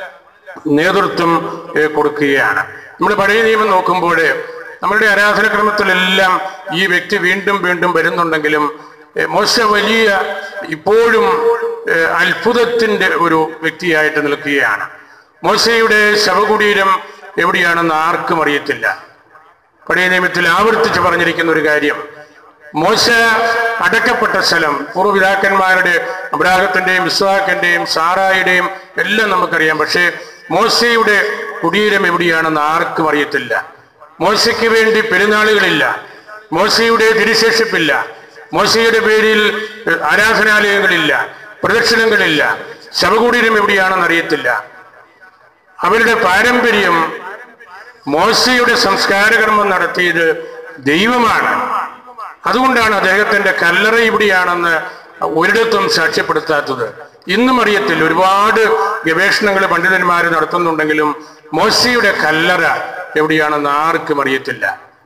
നേതൃത്വം ഏഹ്, കൊടുക്കുകയാണ് നമ്മൾ പഴയ നിയമം നോക്കുമ്പോൾ നമ്മളുടെ ആരാധനക്രമത്തിലെല്ലാം ഈ വ്യക്തി വീണ്ടും വീണ്ടും വരുന്നുണ്ടെങ്കിലും ഏഹ്, മോശ വലിയ ഇപ്പോഴും ഏഹ്, അത്ഭുതത്തിന്റെ ഒരു വ്യക്തിയായിട്ട് നിൽക്കുകയാണ് മോശയുടെ ശവകുടീരം എവിടെയാണെന്ന് ആർക്കും അറിയത്തില്ല പഴയ നിയമത്തിൽ ആവർത്തിച്ച് പറഞ്ഞിരിക്കുന്ന ഒരു കാര്യം മോശ അടക്കപ്പെട്ട സ്ഥലം പൂർവ്വപിതാക്കന്മാരുടെ അബ്രാഹത്തിന്റെയും ഇസ്ഹാക്കിന്റെയും സാറായുടെയും എല്ലാം നമുക്കറിയാം പക്ഷേ മോശയുടെ കുടീരം എവിടെയാണെന്ന് ആർക്കും അറിയത്തില്ല മോശയ്ക്ക് വേണ്ടി പെരുന്നാളുകളില്ല മോശയുടെ തിരുശേഷിപ്പില്ല മോശയുടെ പേരിൽ ഏഹ്, ആരാധനാലയങ്ങളില്ല പ്രദക്ഷിണങ്ങളില്ല ശവകുടീരം എവിടെയാണെന്ന് അറിയത്തില്ല അവരുടെ പാരമ്പര്യം മോശയുടെ സംസ്കാരകർമ്മം നടത്തിയത് ദൈവമാണ് അതുകൊണ്ടാണ് അദ്ദേഹത്തിന്റെ കല്ലറ ഇവിടെയാണെന്ന് ഒരിടത്തും സാക്ഷ്യപ്പെടുത്താത്തത് ഇന്നും അറിയത്തില്ല ഒരുപാട് ഗവേഷണങ്ങൾ പണ്ഡിതന്മാർ നടത്തുന്നുണ്ടെങ്കിലും മോശയുടെ കല്ലറ എവിടെയാണെന്ന് ആർക്കും അറിയത്തില്ല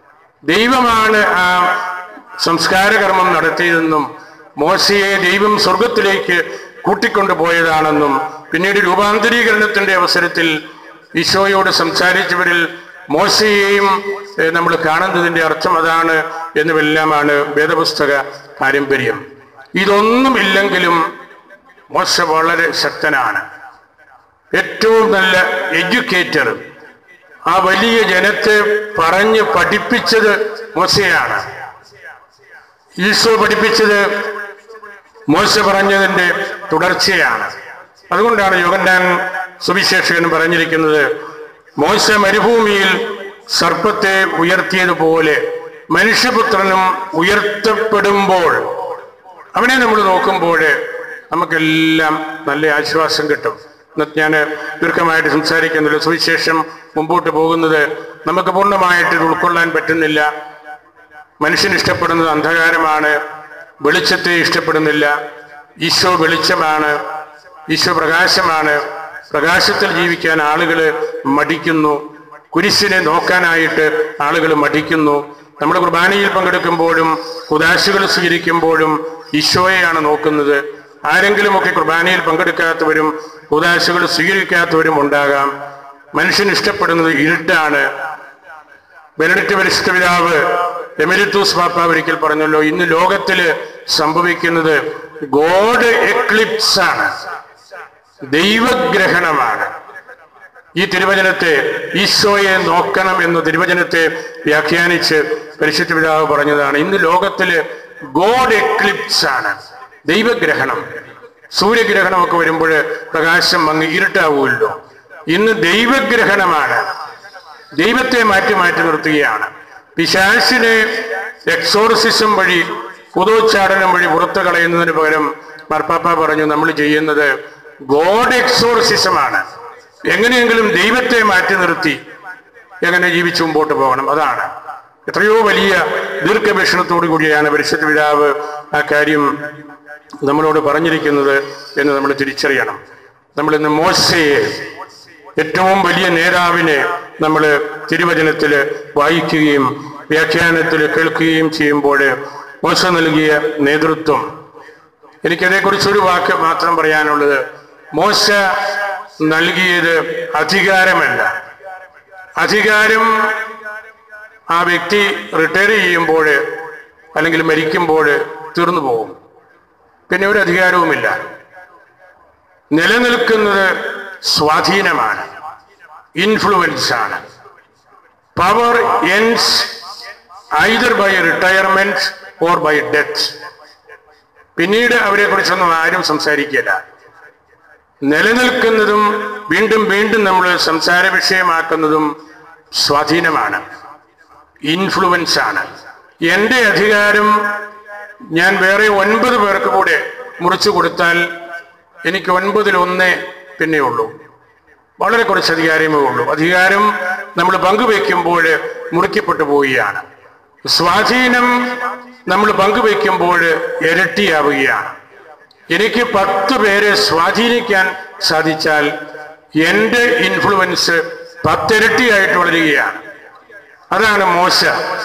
ദൈവമാണ് ആ സംസ്കാരകർമ്മം നടത്തിയതെന്നും മോശയെ ദൈവം സ്വർഗത്തിലേക്ക് കൂട്ടിക്കൊണ്ടുപോയതാണെന്നും പിന്നീട് രൂപാന്തരീകരണത്തിന്റെ അവസരത്തിൽ ഈശോയോട് സംസാരിച്ചവരിൽ മോശയെയും നമ്മൾ കാണുന്നതിന്റെ അർത്ഥം അതാണ് എന്നുമെല്ലാമാണ് വേദപുസ്തക പാരമ്പര്യം ഇതൊന്നും ഇല്ലെങ്കിലും മോശ വളരെ ശക്തനാണ് ഏറ്റവും നല്ല എഡ്യൂക്കേറ്റർ ആ വലിയ ജനത്തെ പറഞ്ഞ് പഠിപ്പിച്ചത് മോശയാണ് ഈശോ പഠിപ്പിച്ചത് മോശ പറഞ്ഞതിന്റെ തുടർച്ചയാണ് അതുകൊണ്ടാണ് യോഗന്നാൻ സുവിശേഷകൻ പറഞ്ഞിരിക്കുന്നത് മോശ മരുഭൂമിയിൽ സർപ്പത്തെ ഉയർത്തിയതുപോലെ മനുഷ്യപുത്രനും ഉയർത്തപ്പെടുമ്പോൾ അവനെ നമ്മൾ നോക്കുമ്പോൾ നമുക്കെല്ലാം നല്ല ആശ്വാസം കിട്ടും ഇന്നത്തെ ഞാൻ ദീർഘമായിട്ട് സംസാരിക്കുന്നില്ല സുവിശേഷം മുമ്പോട്ട് പോകുന്നത് നമുക്ക് പൂർണ്ണമായിട്ട് ഇത് ഉൾക്കൊള്ളാൻ പറ്റുന്നില്ല മനുഷ്യൻ ഇഷ്ടപ്പെടുന്നത് അന്ധകാരമാണ് വെളിച്ചത്തെ ഇഷ്ടപ്പെടുന്നില്ല ഈശോ വെളിച്ചമാണ് ഈശോ പ്രകാശമാണ് പ്രകാശത്തിൽ ജീവിക്കാൻ ആളുകൾ മടിക്കുന്നു കുരിശിനെ നോക്കാനായിട്ട് ആളുകൾ മടിക്കുന്നു നമ്മൾ കുർബാനയിൽ പങ്കെടുക്കുമ്പോഴും ഉദാശകൾ സ്വീകരിക്കുമ്പോഴും ഈശോയെയാണ് നോക്കുന്നത് ആരെങ്കിലുമൊക്കെ കുർബാനയിൽ പങ്കെടുക്കാത്തവരും ഉദാശകൾ സ്വീകരിക്കാത്തവരും ഉണ്ടാകാം മനുഷ്യൻ ഇഷ്ടപ്പെടുന്നത് ഇരുട്ടാണ് ബെനഡിക്ട് പരിശുദ്ധ പിതാവ് എമിരിറ്റൂസ് പാപ്പ ഒരിക്കൽ പറഞ്ഞല്ലോ ഇന്ന് ലോകത്തില് സംഭവിക്കുന്നത് ഗോഡ് എക്ലിപ്സ് ആണ് ദൈവഗ്രഹണമാണ് ഈ തിരുവചനത്തെ ഈശോയെ നോക്കണം എന്ന തിരുവചനത്തെ വ്യാഖ്യാനിച്ച് പരിശുദ്ധ പിതാവ് പറഞ്ഞതാണ് ഇന്ന് ലോകത്തില് ഗോഡ് എക്ലിപ്സ് ആണ് ദൈവഗ്രഹണം സൂര്യഗ്രഹണമൊക്കെ വരുമ്പോൾ പ്രകാശം മങ്ങി ഇരുട്ടാവുമല്ലോ ഇന്ന് ദൈവഗ്രഹണമാണ് ദൈവത്തെ മാറ്റി മാറ്റി നിർത്തുകയാണ് പിശാശിനെ എക്സോർസിസം വഴി കുതോച്ചാടനം വഴി പുറത്തു കളയുന്നതിന് പകരം മാർപ്പാപ്പ പറഞ്ഞു നമ്മൾ ചെയ്യുന്നത് ഗോഡ് എക്സോർസിസമാണ് എങ്ങനെയെങ്കിലും ദൈവത്തെ മാറ്റി നിർത്തി എങ്ങനെ ജീവിച്ചു മുമ്പോട്ട് പോകണം അതാണ് എത്രയോ വലിയ ദീർഘവീക്ഷണത്തോടു കൂടിയാണ് പരിശുദ്ധ പിതാവ് ആ കാര്യം നമ്മളോട് പറഞ്ഞിരിക്കുന്നത് എന്ന് നമ്മൾ തിരിച്ചറിയണം നമ്മൾ ഇന്ന് മോശയെ ഏറ്റവും വലിയ നേതാവിനെ നമ്മൾ തിരുവചനത്തിൽ വായിക്കുകയും വ്യാഖ്യാനത്തിൽ കേൾക്കുകയും ചെയ്യുമ്പോൾ മോശ നൽകിയ നേതൃത്വം എനിക്കതേക്കുറിച്ച് ഒരു വാക്ക് മാത്രം പറയാനുള്ളത് മോശ നൽകിയത് അധികാരമല്ല അധികാരം ആ വ്യക്തി റിട്ടയർ ചെയ്യുമ്പോൾ അല്ലെങ്കിൽ മരിക്കുമ്പോൾ തീർന്നു പോകും പിന്നെ ഒരു അധികാരവുമില്ല നിലനിൽക്കുന്നത് സ്വാധീനമാണ് ഇൻഫ്ലുവൻസ് ആണ് power ends either by retirement or by death പിന്നീട് അവരെ കുറിച്ചൊന്നും ആരും സംസാരിക്കില്ല നിലനിൽക്കുന്നതും വീണ്ടും വീണ്ടും നമ്മൾ സംസാര വിഷയമാക്കുന്നതും സ്വാധീനമാണ് ഇൻഫ്ലുവൻസ് ആണ് എന്റെ അധികാരം ഞാൻ വേറെ ഒൻപത് പേർക്ക് കൂടെ മുറിച്ചു കൊടുത്താൽ എനിക്ക് ഒൻപതിൽ ഒന്നേ പിന്നെ ഉള്ളൂ വളരെ കുറച്ച് അധികാരമേ ഉള്ളൂ അധികാരം നമ്മൾ പങ്കുവെക്കുമ്പോൾ മുറിക്കപ്പെട്ടു പോവുകയാണ് സ്വാധീനം നമ്മൾ പങ്കുവെക്കുമ്പോൾ ഇരട്ടിയാവുകയാണ് എനിക്ക് പത്ത് പേരെ സ്വാധീനിക്കാൻ സാധിച്ചാൽ എൻ്റെ ഇൻഫ്ലുവൻസ് പത്തിരട്ടിയായിട്ട് വളരുകയാണ് അതാണ് മോശ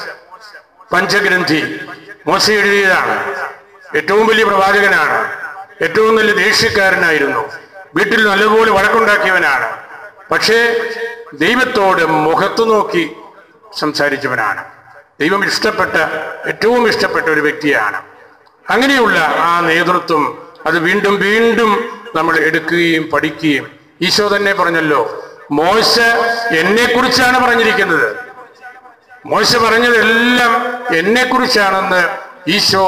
പഞ്ചഗ്രന്ഥി മോശ എഴുതിയതാണ് ഏറ്റവും വലിയ പ്രവാചകനാണ് ഏറ്റവും നല്ല ദേഷ്യക്കാരനായിരുന്നു വീട്ടിൽ നല്ലപോലെ വഴക്കുണ്ടാക്കിയവനാണ് പക്ഷേ ദൈവത്തോട് മുഖത്തു നോക്കി സംസാരിച്ചവനാണ് ദൈവം ഇഷ്ടപ്പെട്ട ഏറ്റവും ഇഷ്ടപ്പെട്ട ഒരു വ്യക്തിയാണ് അങ്ങനെയുള്ള ആ നേതൃത്വം അത് വീണ്ടും വീണ്ടും നമ്മൾ എടുക്കുകയും പഠിക്കുകയും ഈശോ തന്നെ പറഞ്ഞല്ലോ മോശ എന്നെ കുറിച്ചാണ് പറഞ്ഞിരിക്കുന്നത് മോശ പറഞ്ഞതെല്ലാം എന്നെ കുറിച്ചാണെന്ന് ഈശോ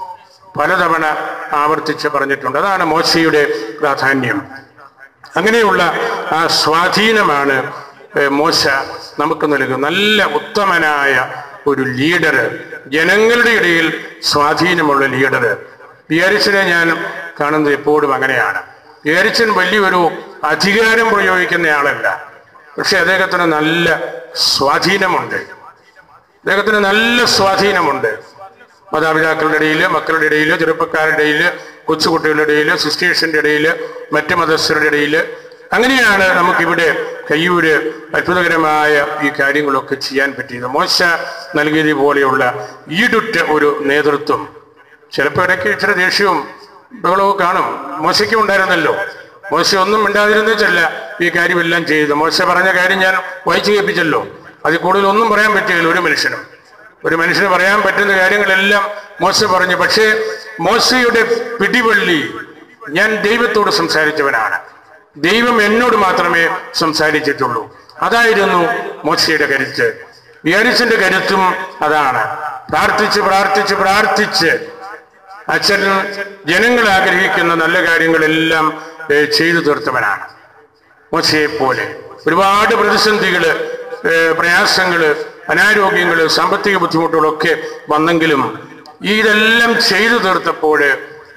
പലതവണ ആവർത്തിച്ച് പറഞ്ഞിട്ടുണ്ട് അതാണ് മോശയുടെ പ്രാധാന്യം അങ്ങനെയുള്ള ആ സ്വാധീനമാണ് ഏഹ്, മോശ നമുക്ക് നൽകുന്നത് നല്ല ഉത്തമനായ ഒരു ലീഡർ ജനങ്ങളുടെ ഇടയിൽ സ്വാധീനമുള്ള ലീഡർ ബിയാരിച്ചനെ ഞാൻ കാണുന്നത് എപ്പോഴും അങ്ങനെയാണ് ബിയാരിച്ചൻ വലിയൊരു അധികാരം പ്രയോഗിക്കുന്ന ആളല്ല പക്ഷെ അദ്ദേഹത്തിന് നല്ല സ്വാധീനമുണ്ട് അദ്ദേഹത്തിന് നല്ല സ്വാധീനമുണ്ട് മാതാപിതാക്കളുടെ ഇടയിൽ മക്കളുടെ ഇടയിൽ ചെറുപ്പക്കാരുടെ ഇടയിൽ കൊച്ചുകുട്ടികളുടെ ഇടയിൽ സിസ്റ്റേഴ്സിന്റെ ഇടയിൽ മറ്റ് മതസ്ഥരുടെ ഇടയിൽ അങ്ങനെയാണ് നമുക്കിവിടെ കയ്യൂര് അത്ഭുതകരമായ ഈ കാര്യങ്ങളൊക്കെ ചെയ്യാൻ പറ്റിയത് മോശ നൽകിയത് പോലെയുള്ള ഈടുറ്റ ഒരു നേതൃത്വം ചിലപ്പോൾ ഇടയ്ക്ക് ഇച്ചിരി ദേഷ്യവും ബഹളവും കാണും മോശയ്ക്കും ഉണ്ടായിരുന്നല്ലോ മോശ ഒന്നും മിണ്ടാതിരുന്നിച്ചല്ല ഈ കാര്യമെല്ലാം ചെയ്തത് മോശ പറഞ്ഞ കാര്യം ഞാൻ വായിച്ചു കേൾപ്പിച്ചല്ലോ അതിൽ കൂടുതൽ ഒന്നും പറയാൻ പറ്റുകയില്ല ഒരു മനുഷ്യനും ഒരു മനുഷ്യന് പറയാൻ പറ്റുന്ന കാര്യങ്ങളെല്ലാം മോശ പറഞ്ഞു പക്ഷേ മോശയുടെ പിടിവള്ളി ഞാൻ ദൈവത്തോട് സംസാരിച്ചവനാണ് ദൈവം എന്നോട് മാത്രമേ സംസാരിച്ചിട്ടുള്ളൂ അതായിരുന്നു മോശയുടെ കരുത്ത് വിയാരിച്ചന്റെ കരുത്തും അതാണ് പ്രാർത്ഥിച്ച് പ്രാർത്ഥിച്ച് പ്രാർത്ഥിച്ച് അച്ഛൻ ജനങ്ങൾ ആഗ്രഹിക്കുന്ന നല്ല കാര്യങ്ങളെല്ലാം ഏഹ്, ചെയ്തു തീർത്തവനാണ് മോശയെ പോലെ ഒരുപാട് പ്രതിസന്ധികള് ഏഹ്, പ്രയാസങ്ങള് അനാരോഗ്യങ്ങള് സാമ്പത്തിക ബുദ്ധിമുട്ടുകളൊക്കെ വന്നെങ്കിലും ഇതെല്ലാം ചെയ്തു തീർത്തപ്പോൾ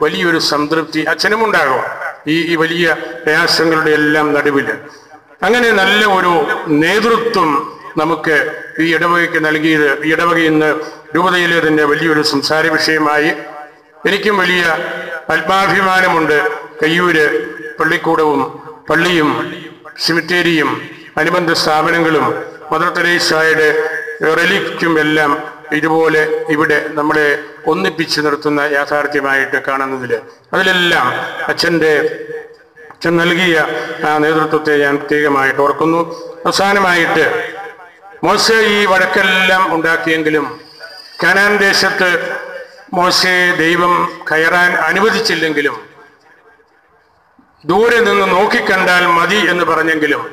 വലിയൊരു സംതൃപ്തി അച്ഛനുമുണ്ടാകും ഈ ഈ വലിയ പ്രയാസങ്ങളുടെ എല്ലാം നടുവിൽ അങ്ങനെ നല്ല ഒരു നേതൃത്വം നമുക്ക് ഈ ഇടവകയ്ക്ക് നൽകിയത് ഈ ഇടവക ഇന്ന് രൂപതയിലെ തന്നെ വലിയൊരു സംസാര വിഷയമായി എനിക്കും വലിയ ആത്മാഭിമാനമുണ്ട് കയ്യൂര് പള്ളിക്കൂടവും പള്ളിയും സിമിറ്റേരിയും അനുബന്ധ സ്ഥാപനങ്ങളും മദർ തെരേസായുടെ റെലിക്കും എല്ലാം ഇതുപോലെ ഇവിടെ നമ്മളെ ഒന്നിപ്പിച്ച് നിർത്തുന്ന യാഥാർത്ഥ്യമായിട്ട് കാണുന്നതിൽ അതിലെല്ലാം അച്ഛൻ്റെ അച്ഛൻ നൽകിയ ആ നേതൃത്വത്തെ ഞാൻ പ്രത്യേകമായിട്ട് ഓർക്കുന്നു അവസാനമായിട്ട് മോശ ഈ വഴക്കെല്ലാം ഉണ്ടാക്കിയെങ്കിലും കനാൻ ദേശത്ത് മോശയെ ദൈവം കയറാൻ അനുവദിച്ചില്ലെങ്കിലും ദൂരെ നിന്ന് നോക്കിക്കണ്ടാൽ മതി എന്ന് പറഞ്ഞെങ്കിലും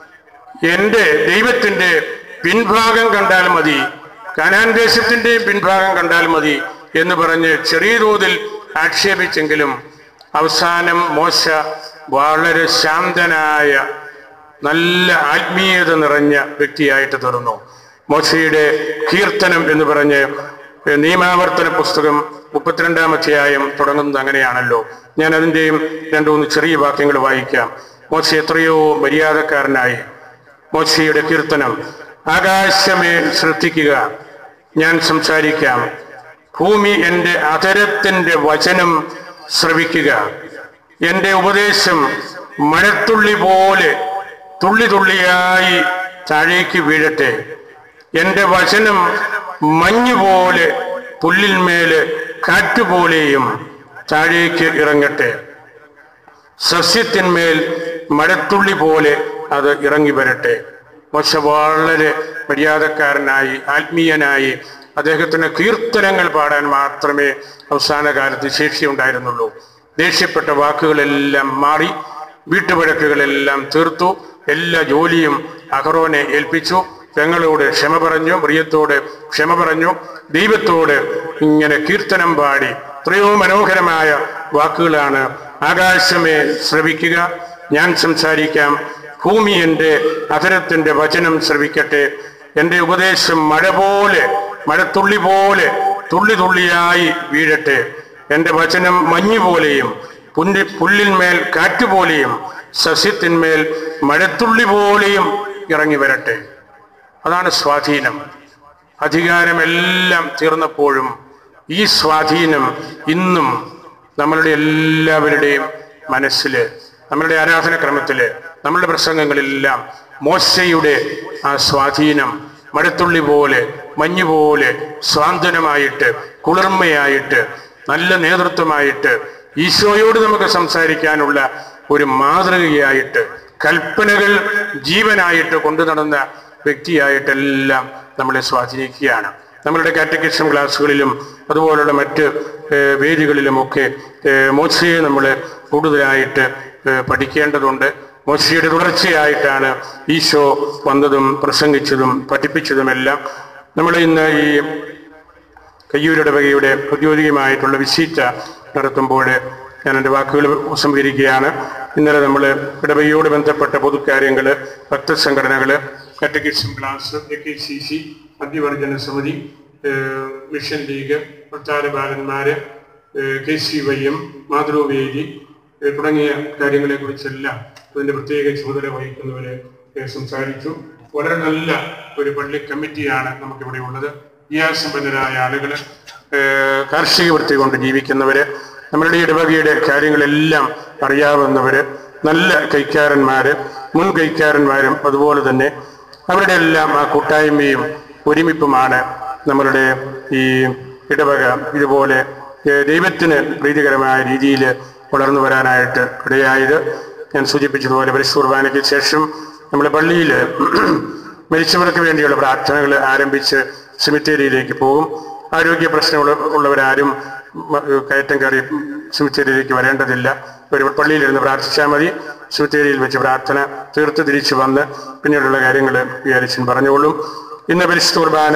എന്റെ ദൈവത്തിന്റെ പിൻഭാഗം കണ്ടാൽ മതി കനാൻ ദേശത്തിന്റെയും പിൻഭാഗം കണ്ടാൽ മതി എന്ന് പറഞ്ഞ് ചെറിയ തോതിൽ ആക്ഷേപിച്ചെങ്കിലും അവസാനം മോശ വളരെ ശാന്തനായ നല്ല ആത്മീയത നിറഞ്ഞ വ്യക്തിയായിട്ട് തീർന്നു മോശയുടെ കീർത്തനം എന്ന് പറഞ്ഞ് നിയമാവർത്തന പുസ്തകം മുപ്പത്തിരണ്ടാം അധ്യായം തുടങ്ങുന്നത് അങ്ങനെയാണല്ലോ ഞാൻ അതിൻ്റെയും രണ്ടു മൂന്ന് ചെറിയ വാക്യങ്ങൾ വായിക്കാം മോശ എത്രയോ മര്യാദക്കാരനായി മോശയുടെ കീർത്തനം ആകാശമേ ശ്രദ്ധിക്കുക ഞാൻ സംസാരിക്കാം ഭൂമി എൻ്റെ അധരത്തിൻ്റെ വചനം ശ്രവിക്കുക എൻ്റെ ഉപദേശം മഴത്തുള്ളി പോലെ തുള്ളി തുള്ളിയായി താഴേക്ക് വീഴട്ടെ എൻ്റെ വചനം മഞ്ഞുപോലെ പുല്ലിന്മേല് കാറ്റുപോലെയും താഴേക്ക് ഇറങ്ങട്ടെ സസ്യത്തിന്മേൽ മഴത്തുള്ളി പോലെ അത് ഇറങ്ങി വരട്ടെ മോശ വളരെ മര്യാദക്കാരനായി ആത്മീയനായി അദ്ദേഹത്തിന് കീർത്തനങ്ങൾ പാടാൻ മാത്രമേ അവസാന കാലത്ത് ശേഷിയുണ്ടായിരുന്നുള്ളൂ ദേഷ്യപ്പെട്ട വാക്കുകളെല്ലാം മാറി വീട്ടുവഴക്കുകളെല്ലാം തീർത്തു എല്ലാ ജോലിയും അഹറോനെ ഏൽപ്പിച്ചു പെങ്ങളോട് ക്ഷമ പറഞ്ഞു പ്രിയത്തോട് ക്ഷമ പറഞ്ഞു ദൈവത്തോട് ഇങ്ങനെ കീർത്തനം പാടി എത്രയോ മനോഹരമായ വാക്കുകളാണ് ആകാശമേ ശ്രവിക്കുക ഞാൻ സംസാരിക്കാം ഭൂമി എൻ്റെ അധരത്തിൻ്റെ വചനം ശ്രവിക്കട്ടെ എൻ്റെ ഉപദേശം മഴ പോലെ മഴത്തുള്ളി പോലെ തുള്ളി തുള്ളിയായി വീഴട്ടെ എൻ്റെ വചനം മഞ്ഞു പോലെയും പുല്ല് പുല്ലിന്മേൽ കാറ്റുപോലെയും സസ്യത്തിന്മേൽ മഴത്തുള്ളി പോലെയും ഇറങ്ങി വരട്ടെ അതാണ് സ്വാധീനം അധികാരമെല്ലാം തീർന്നപ്പോഴും ഈ സ്വാധീനം ഇന്നും നമ്മളുടെ എല്ലാവരുടെയും മനസ്സിൽ നമ്മളുടെ ആരാധനക്രമത്തില് നമ്മളുടെ പ്രസംഗങ്ങളിലെല്ലാം മോശയുടെ ആ സ്വാധീനം മഴത്തുള്ളി പോലെ മഞ്ഞ് പോലെ സ്വാന്തനമായിട്ട് കുളിർമയായിട്ട് നല്ല നേതൃത്വമായിട്ട് ഈശോയോട് നമുക്ക് സംസാരിക്കാനുള്ള ഒരു മാതൃകയായിട്ട് കൽപ്പനകൾ ജീവനായിട്ട് കൊണ്ടു നടന്ന വ്യക്തിയായിട്ടെല്ലാം നമ്മളെ സ്വാധീനിക്കുകയാണ് നമ്മളുടെ കാറ്റഗിസം ക്ലാസ്സുകളിലും അതുപോലുള്ള മറ്റ് ഏഹ്, വേദികളിലുമൊക്കെ ഏഹ്, മോശയെ നമ്മൾ കൂടുതലായിട്ട് ഏഹ്, പഠിക്കേണ്ടതുണ്ട് മോശയുടെ തുടർച്ചയായിട്ടാണ് ഈശോ വന്നതും പ്രസംഗിച്ചതും പഠിപ്പിച്ചതുമെല്ലാം നമ്മൾ ഇന്ന് ഈ കയ്യൂരുടെ വകയുടെ ഔദ്യോഗികമായിട്ടുള്ള വിശീറ്റ നടത്തുമ്പോൾ ഞാൻ എൻ്റെ വാക്കുകൾ ഉപസംഹരിക്കുകയാണ് ഇന്നലെ നമ്മൾ ഇടവകയോട് ബന്ധപ്പെട്ട പൊതുക്കാര്യങ്ങൾ ഭക്തസംഘടനകൾ catechism class A K C C മധ്യവർജന സമിതി ഏഹ് മിഷൻ ലീഗ് പ്രത്താര ബാലന്മാര് കെ സി വൈ എം മാതൃവേദി ഏഹ് തുടങ്ങിയ കാര്യങ്ങളെക്കുറിച്ചെല്ലാം അതിൻ്റെ പ്രത്യേക ചുമതല വഹിക്കുന്നവര് ഏഹ് സംസാരിച്ചു വളരെ നല്ല ഒരു പള്ളി കമ്മിറ്റിയാണ് നമുക്കിവിടെ ഉള്ളത് വിദ്യാസമ്പന്നരായ ആളുകൾ കാർഷിക വൃത്തി കൊണ്ട് ജീവിക്കുന്നവര് നമ്മളുടെ ഇടവകയുടെ കാര്യങ്ങളെല്ലാം അറിയാവുന്നവര് നല്ല കൈക്കാരന്മാര് മുൻ കൈക്കാരന്മാരും അതുപോലെ തന്നെ അവരുടെ എല്ലാം ആ കൂട്ടായ്മയും ഒരുമിപ്പുമാണ് നമ്മളുടെ ഈ ഇടവക ഇതുപോലെ ഏഹ് ദൈവത്തിന് പ്രീതികരമായ രീതിയിൽ വളർന്നു വരാനായിട്ട് ഇടയായത് ഞാൻ സൂചിപ്പിച്ചതുപോലെ പരിശുദ്ധ കുർബാനയ്ക്ക് ശേഷം നമ്മുടെ പള്ളിയിൽ മരിച്ചവർക്ക് വേണ്ടിയുള്ള പ്രാർത്ഥനകൾ ആരംഭിച്ച് സെമിത്തേരിയിലേക്ക് പോകും ആരോഗ്യ പ്രശ്നങ്ങൾ ഉള്ളവരാരും മ- കയറ്റം കയറി സെമിത്തേരിയിലേക്ക് വരേണ്ടതില്ല ഒരു പള്ളിയിലിരുന്ന് പ്രാർത്ഥിച്ചാൽ മതി സെമിത്തേരിയിൽ വെച്ച് പ്രാർത്ഥന തീർത്ത് തിരിച്ചു വന്ന് പിന്നീടുള്ള കാര്യങ്ങൾ വിചാരിച്ചും പറഞ്ഞോളും ഇന്ന് പരിശുദ്ധ കുർബാന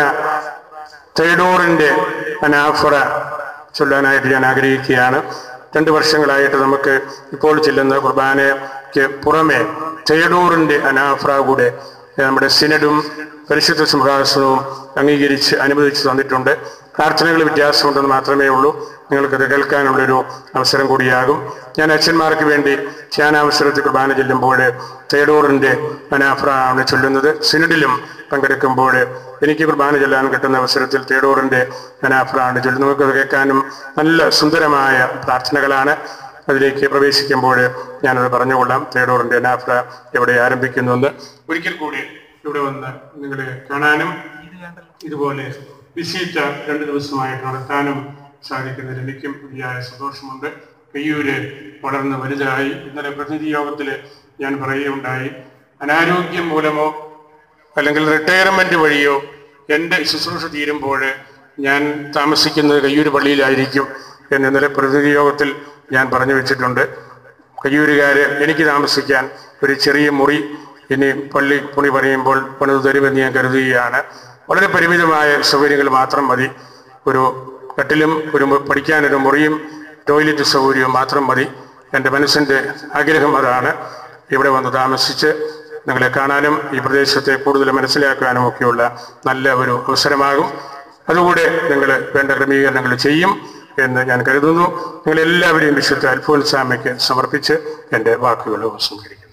തേടൂറിന്റെ അനാഫറ ചൊല്ലാനായിട്ട് ഞാൻ ആഗ്രഹിക്കുകയാണ് രണ്ട് വർഷങ്ങളായിട്ട് നമുക്ക് ഇപ്പോൾ ചെല്ലുന്ന കുർബാനയ്ക്ക് പുറമെ തേടൂറിന്റെ അനാഫറ കൂടെ നമ്മുടെ സിനഡും പരിശുദ്ധ സിംഹാസനവും അംഗീകരിച്ച് അനുവദിച്ച് തന്നിട്ടുണ്ട് പ്രാർത്ഥനകൾ വ്യത്യാസമുണ്ടെന്ന് മാത്രമേ ഉള്ളൂ നിങ്ങൾക്കത് കേൾക്കാനുള്ളൊരു അവസരം കൂടിയാകും ഞാൻ അച്ഛന്മാർക്ക് വേണ്ടി ധ്യാനാവസരത്തിൽ കുർബാന ചെല്ലുമ്പോൾ തേടൂറിൻ്റെ അനാഫ്രാണ് ചൊല്ലുന്നത് സിനഡിലും പങ്കെടുക്കുമ്പോൾ എനിക്ക് കുർബാന ചെല്ലാൻ കിട്ടുന്ന അവസരത്തിൽ തേടൂറിൻ്റെ അനാഫ്രാണ് ചൊല്ലുന്നത് നമുക്കത് കേൾക്കാനും നല്ല സുന്ദരമായ പ്രാർത്ഥനകളാണ് അതിലേക്ക് പ്രവേശിക്കുമ്പോൾ ഞാനത് പറഞ്ഞുകൊള്ളാം തേടൂറിൻ്റെ അനാഫ്ര എവിടെ ആരംഭിക്കുന്നുവെന്ന് ഒരിക്കൽ കൂടി ഇവിടെ വന്ന് നിങ്ങളെ കാണാനും ഇതുപോലെ വിസിറ്റ് രണ്ട് ദിവസമായിട്ട് നടത്താനും സാധിക്കുന്നതിൽ എനിക്കും വലിയായ സന്തോഷമുണ്ട് കയ്യൂര് വളർന്ന് വലുതായി ഇന്നലെ പ്രതിനിധി യോഗത്തിൽ ഞാൻ പറയുകയുണ്ടായി അനാരോഗ്യം മൂലമോ അല്ലെങ്കിൽ റിട്ടയർമെന്റ് വഴിയോ എൻ്റെ ശുശ്രൂഷ തീരുമ്പോൾ ഞാൻ താമസിക്കുന്നത് കയ്യൂര് പള്ളിയിലായിരിക്കും എന്ന് ഇന്നലെ പ്രതിനിധി യോഗത്തിൽ ഞാൻ പറഞ്ഞു വെച്ചിട്ടുണ്ട് കയ്യൂരുകാര് എനിക്ക് താമസിക്കാൻ ഒരു ചെറിയ മുറി ഇനി പള്ളി പുണി പറയുമ്പോൾ പണിത് തരുമെന്ന് ഞാൻ കരുതുകയാണ് വളരെ പരിമിതമായ സൗകര്യങ്ങൾ മാത്രം മതി ഒരു കട്ടിലും ഒരു മു- പഠിക്കാനൊരു മുറിയും ടോയ്ലറ്റ് സൗകര്യവും മാത്രം മതി എൻ്റെ മനസ്സിൻ്റെ ആഗ്രഹം അതാണ് ഇവിടെ വന്ന് താമസിച്ച് നിങ്ങളെ കാണാനും ഈ പ്രദേശത്തെ കൂടുതൽ മനസ്സിലാക്കാനും ഒക്കെയുള്ള നല്ല ഒരു അവസരമാകും അതുകൂടെ നിങ്ങൾ വേണ്ട ക്രമീകരണങ്ങൾ ചെയ്യും എന്ന് ഞാൻ കരുതുന്നു നിങ്ങൾ എല്ലാവരെയും വിശുദ്ധ അൽഫോൻസാമയ്ക്ക് സമർപ്പിച്ച് എൻ്റെ വാക്കുകൾ ഉപസംഹരിക്കും